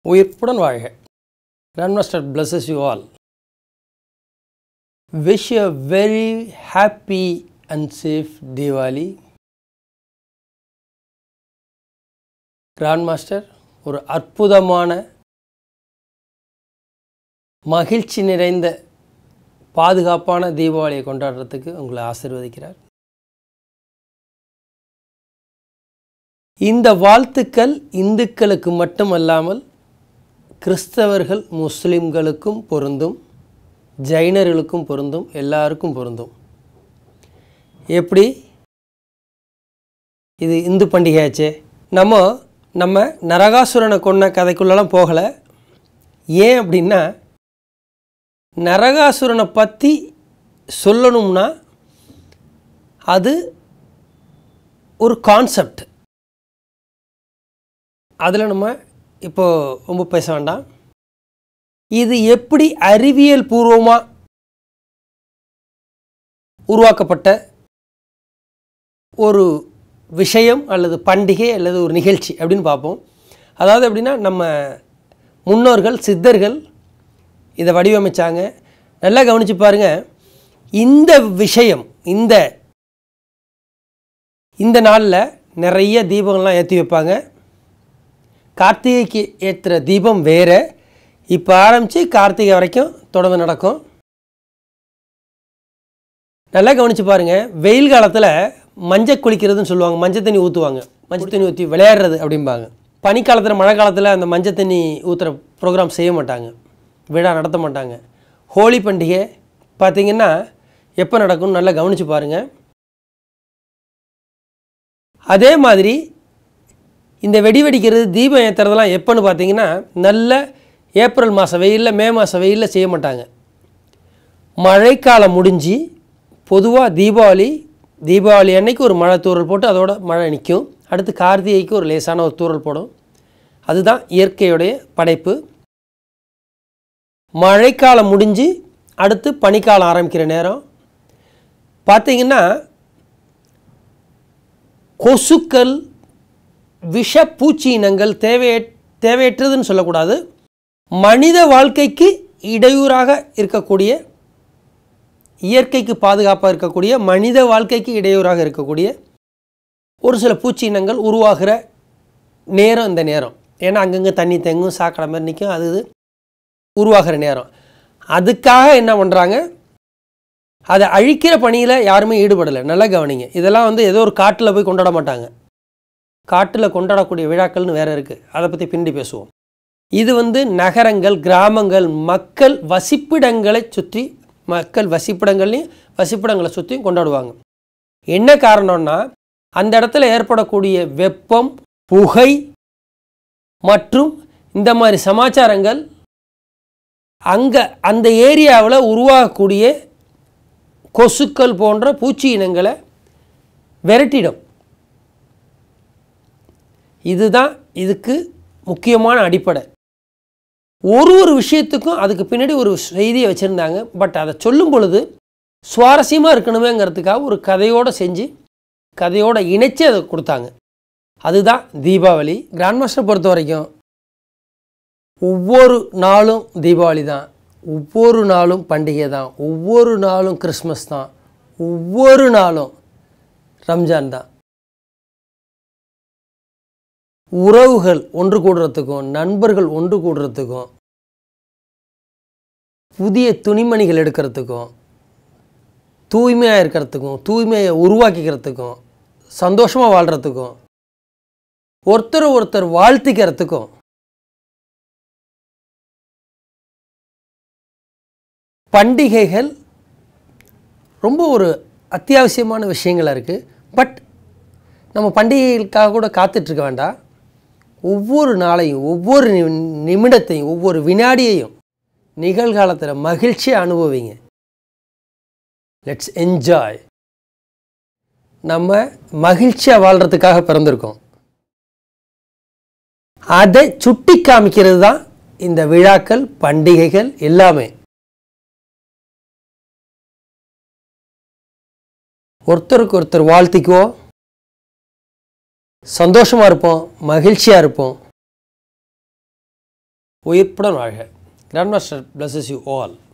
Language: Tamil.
உயிர்ப்புடன் வாழ்க grandmaster blesses you all wish a very happy and safe Deepavali grandmaster ஒரு அற்புதமான மகிழ்ச்சி நிறைந்த பாதுகாப்பான தீபாவளியை கொண்டாடுறதுக்கு உங்களை ஆசிர்வதிக்கிறார் இந்த வாழ்த்துக்கள் இந்துக்களுக்கு மட்டுமல்லாமல் கிறிஸ்தவர்கள் முஸ்லிம்களுக்கும் பொருந்தும் ஜைனர்களுக்கும் பொருந்தும் எல்லாருக்கும் பொருந்தும் எப்படி இது இந்து பண்டிகையாச்சே நம்ம நம்ம நரகாசுரனை கொன்ன கதைக்குள்ளெல்லாம் போகலை ஏன் அப்படின்னா நரகாசுரனை பற்றி சொல்லணும்னா அது ஒரு கான்செப்ட் அதில் நம்ம இப்போ ரொம்ப பேச வேண்டாம் இது எப்படி அறிவியல் பூர்வமாக உருவாக்கப்பட்ட ஒரு விஷயம் அல்லது பண்டிகை அல்லது ஒரு நிகழ்ச்சி அப்படின்னு பார்ப்போம் அதாவது எப்படின்னா நம்ம முன்னோர்கள் சித்தர்கள் இதை வடிவமைச்சாங்க நல்லா கவனித்து பாருங்கள் இந்த விஷயம் இந்த இந்த நாளில் நிறைய தீபங்கள்லாம் ஏற்றி வைப்பாங்க கார்த்திகைக்கு ஏற்றுற தீபம் வேறு இப்போ ஆரம்பித்து கார்த்திகை வரைக்கும் தொடர்ந்து நடக்கும் நல்லா கவனித்து பாருங்கள் வெயில் காலத்தில் மஞ்சள் குளிக்கிறதுன்னு சொல்லுவாங்க மஞ்சள் தண்ணி ஊற்றுவாங்க மஞ்சள் தண்ணி ஊற்றி விளையாடுறது அப்படிம்பாங்க பனிக்காலத்தில் மழை காலத்தில் அந்த மஞ்சள் தண்ணி ஊற்றுற ப்ரோக்ராம் செய்ய மாட்டாங்க விழா நடத்த மாட்டாங்க ஹோலி பண்டிகை பார்த்திங்கன்னா எப்போ நடக்கும்னு நல்லா கவனித்து பாருங்கள் அதே மாதிரி இந்த வெடி வெடிக்கிறது தீபம் ஏற்றுறதெல்லாம் எப்போன்னு பார்த்தீங்கன்னா நல்ல ஏப்ரல் மாதம் வெயிலில் மே மாதம் வெயிலில் செய்ய மாட்டாங்க மழைக்காலம் முடிஞ்சு பொதுவாக தீபாவளி தீபாவளி அன்னைக்கு ஒரு மழை தூறல் போட்டு அதோட மழை நிற்கும் அடுத்து கார்த்திகைக்கு ஒரு லேசான ஒரு தூறல் போடும் அதுதான் இயற்கையுடைய படைப்பு மழைக்காலம் முடிஞ்சு அடுத்து பனிக்காலம் ஆரம்பிக்கிற நேரம் பார்த்தீங்கன்னா கொசுக்கள் விஷ பூச்சி இனங்கள் தேவைய தேவையற்றதுன்னு சொல்லக்கூடாது மனித வாழ்க்கைக்கு இடையூறாக இருக்கக்கூடிய இயற்கைக்கு பாதுகாப்பாக இருக்கக்கூடிய மனித வாழ்க்கைக்கு இடையூறாக இருக்கக்கூடிய ஒரு சில பூச்சி இனங்கள் உருவாகிற நேரம் இந்த நேரம் ஏன்னா அங்கங்கே தண்ணி தேங்கும் சாக்கடை மாதிரி நிற்கும் அது இது உருவாகிற நேரம் அதுக்காக என்ன பண்ணுறாங்க அதை அழிக்கிற பணியில் யாருமே ஈடுபடலை நல்லா கவனிங்க இதெல்லாம் வந்து ஏதோ ஒரு காட்டில் போய் கொண்டாட மாட்டாங்க காட்டில் கொண்டாடக்கூடிய விழாக்கள்னு வேறு இருக்குது அதை பற்றி பின்னாடி பேசுவோம் இது வந்து நகரங்கள் கிராமங்கள் மக்கள் வசிப்பிடங்களை சுற்றி மக்கள் வசிப்பிடங்கள்லையும் வசிப்பிடங்களை சுற்றியும் கொண்டாடுவாங்க என்ன காரணம்னா அந்த இடத்துல ஏற்படக்கூடிய வெப்பம் புகை மற்றும் இந்த மாதிரி சமாச்சாரங்கள் அங்கே அந்த ஏரியாவில் உருவாகக்கூடிய கொசுக்கள் போன்ற பூச்சி இனங்களை விரட்டிடும் இதுதான் இதுக்கு முக்கியமான அடிப்படை ஒரு ஒரு விஷயத்துக்கும் அதுக்கு பின்னாடி ஒரு செய்தியை வச்சுருந்தாங்க பட் அதை சொல்லும் பொழுது சுவாரஸ்யமாக இருக்கணுமேங்கிறதுக்காக ஒரு கதையோடு செஞ்சு கதையோடு இணைச்சி அதை கொடுத்தாங்க அதுதான் தீபாவளி கிராண்ட் மாஸ்டர் பொறுத்த வரைக்கும் ஒவ்வொரு நாளும் தீபாவளி தான் ஒவ்வொரு நாளும் பண்டிகை தான் ஒவ்வொரு நாளும் கிறிஸ்மஸ் தான் ஒவ்வொரு நாளும் ரம்ஜான் தான் உறவுகள் ஒன்று கூடுறதுக்கும் நண்பர்கள் ஒன்று கூடுறதுக்கும் புதிய துணிமணிகள் எடுக்கிறதுக்கும் தூய்மையாக இருக்கிறதுக்கும் தூய்மையை உருவாக்கிக்கிறதுக்கும் சந்தோஷமாக வாழ்கிறதுக்கும் ஒருத்தர் ஒருத்தர் வாழ்த்திக்கிறதுக்கும் பண்டிகைகள் ரொம்ப ஒரு அத்தியாவசியமான விஷயங்களாக இருக்குது பட் நம்ம பண்டிகைகளுக்காக கூட காத்துட்ருக்க வேண்டாம் ஒவ்வொரு நாளையும் ஒவ்வொரு நிமிடத்தையும் ஒவ்வொரு வினாடியையும் நிகழ்காலத்தில் மகிழ்ச்சியாக அனுபவிங்க லெட்ஸ் என்ஜாய் நம்ம மகிழ்ச்சியாக வாழ்கிறதுக்காக பிறந்திருக்கோம் அதை சுட்டி காமிக்கிறது தான் இந்த விழாக்கள் பண்டிகைகள் எல்லாமே ஒருத்தருக்கு ஒருத்தர் வாழ்த்திக்குவோம் சந்தோஷமாக இருப்போம் மகிழ்ச்சியாக இருப்போம் உயிர்ப்புடன் வாழ்க grand master blesses you all